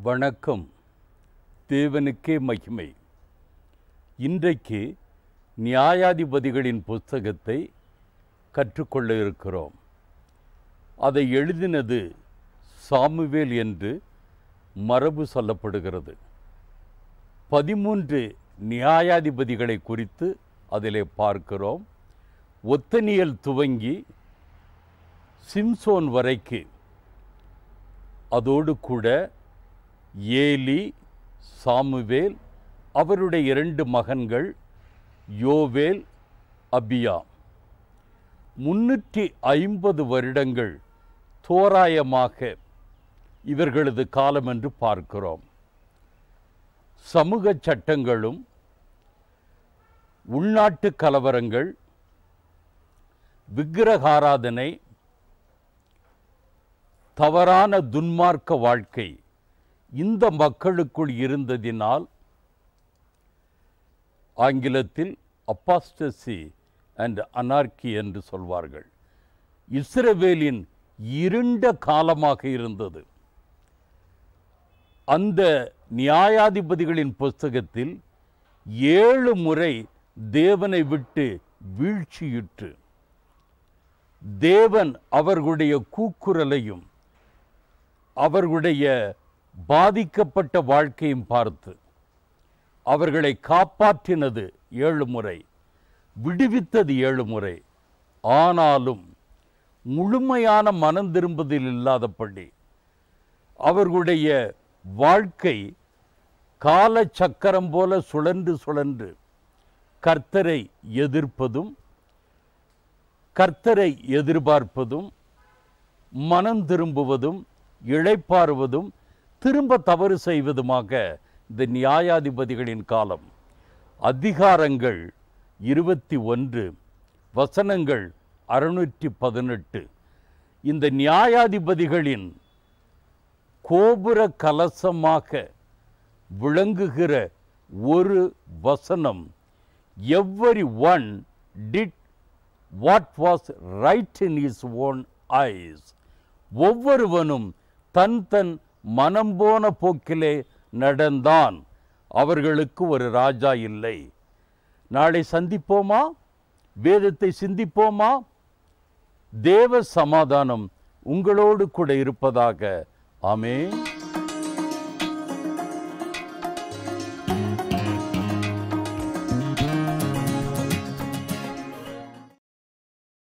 வணக்கம் தேவனுக்கே மகிமை இன்றைக்கு நியாயாதிபதிகளின் புஸ்தகத்தை கற்றுக்கொள்ள இருக்கிறோம் அதை எழுதினது சாமுவேல் என்று மரபு சொல்லப்படுகிறது பதிமூன்று நியாயாதிபதிகளை குறித்து அதிலே பார்க்கிறோம் ஒத்தனியல் துவங்கி சிம்சோன் வரைக்கு அதோடு கூட ஏலி சாமுவேல் அவருடைய இரண்டு மகன்கள் யோவேல் அபியா முன்னூற்றி ஐம்பது வருடங்கள் தோராயமாக இவர்களது காலம் என்று பார்க்கிறோம் சமூக சட்டங்களும் உள்நாட்டு கலவரங்கள் விக்கிரகாராதனை தவறான துன்மார்க்க வாழ்க்கை இந்த மக்களுக்குள் இருந்ததினால் ஆங்கிலத்தில் அப்பாஸ்டசி அண்ட் அனார்கி என்று சொல்வார்கள் இஸ்ரவேலின் இருண்ட காலமாக இருந்தது அந்த நியாயாதிபதிகளின் புஸ்தகத்தில் ஏழு முறை தேவனை விட்டு வீழ்ச்சியுற்று தேவன் அவர்களுடைய கூக்குரலையும் அவர்களுடைய பாதிக்கப்பட்ட வாழ்க்கையும் பார்த்து அவர்களை காப்பாற்றினது ஏழு முறை விடுவித்தது ஏழு முறை ஆனாலும் முழுமையான மனம் திரும்புதல் இல்லாதபடி அவர்களுடைய வாழ்க்கை கால சக்கரம் போல சுழன்று சுழன்று கர்த்தரை எதிர்ப்பதும் கர்த்தரை எதிர்பார்ப்பதும் மனம் திரும்புவதும் இழைப்பாறுவதும் திரும்ப தவறு செய்வதுமாக இந்த நியாயாதிபதிகளின் காலம் அதிகாரங்கள் இருபத்தி ஒன்று வசனங்கள் அறுநூற்றி பதினெட்டு இந்த நியாயாதிபதிகளின் கோபுர கலசமாக விளங்குகிற ஒரு வசனம் every one did what was right in his own eyes ஒவ்வொருவனும் தன் தன் மனம் போன போக்கிலே நடந்தான் அவர்களுக்கு ஒரு ராஜா இல்லை நாளை சந்திப்போமா வேதத்தை சிந்திப்போமா தேவ சமாதானம் உங்களோடு கூட இருப்பதாக ஆமென்